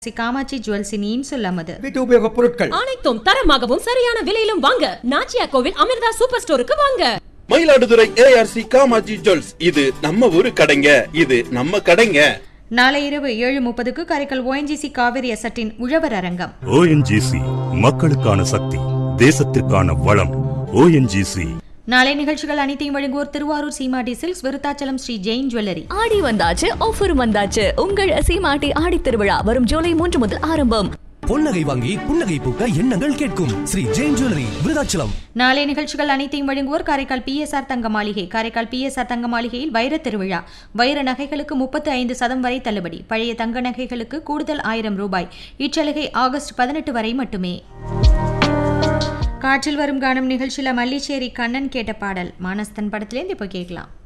ஸ்ரீ காமாட்சி ஜுவல்ஸின் இன்சொல் அமது வீட்டு உபயோகப் பொருட்கள் அனைத்தும் தரமாகவும் சரியான விலையிலும் வாங்க நாச்சியா கோவில் அமிர்தா சூப்பர் ஸ்டோருக்கு வாங்க மயிலாடுதுறை ஏஆர்சி காமாஜி ஜுவல்ஸ் இது நம்ம ஊரு கடைங்க இது நம்ம கடைங்க நாளை இரவு ஏழு முப்பதுக்கு காரைக்கால் ஓஎன்ஜிசி காவிரி அசட்டின் உழவர் அரங்கம் ஓஎன்ஜிசி மக்களுக்கான சக்தி தேசத்திற்கான வளம் ஓஎன்ஜிசி நாளை நிகழ்ச்சிகள் அனைத்தையும் வழங்குவோர் திருவாரூர் சீமாடி சில்க்ஸ் விருத்தாச்சலம் ஸ்ரீ ஜெயின் ஜுவல்லரி ஆடி வந்தாச்சு ஆஃபர் வந்தாச்சு உங்கள் சீமாட்டி ஆடி திருவிழா வரும் ஜூலை மூன்று முதல் ஆரம்பம் பொன்னகை வாங்கி புன்னகை பூக்க எண்ணங்கள் கேட்கும் ஸ்ரீ ஜெயின் ஜுவல்லரி விருதாச்சலம் நாளை நிகழ்ச்சிகள் அனைத்தையும் வழங்குவோர் காரைக்கால் பிஎஸ்ஆர் தங்க மாளிகை காரைக்கால் பிஎஸ்ஆர் தங்க மாளிகையில் வைர திருவிழா வைர நகைகளுக்கு முப்பத்து ஐந்து சதம் வரை தள்ளுபடி பழைய தங்க நகைகளுக்கு கூடுதல் ஆயிரம் ரூபாய் இச்சலுகை ஆகஸ்ட் பதினெட்டு வரை மட்டுமே காற்றில் வரும் காணும் நிகழ்ச்சியில மல்லிச்சேரி கண்ணன் கேட்ட பாடல் மானஸ்தன் படத்திலேருந்து இப்போ கேட்கலாம்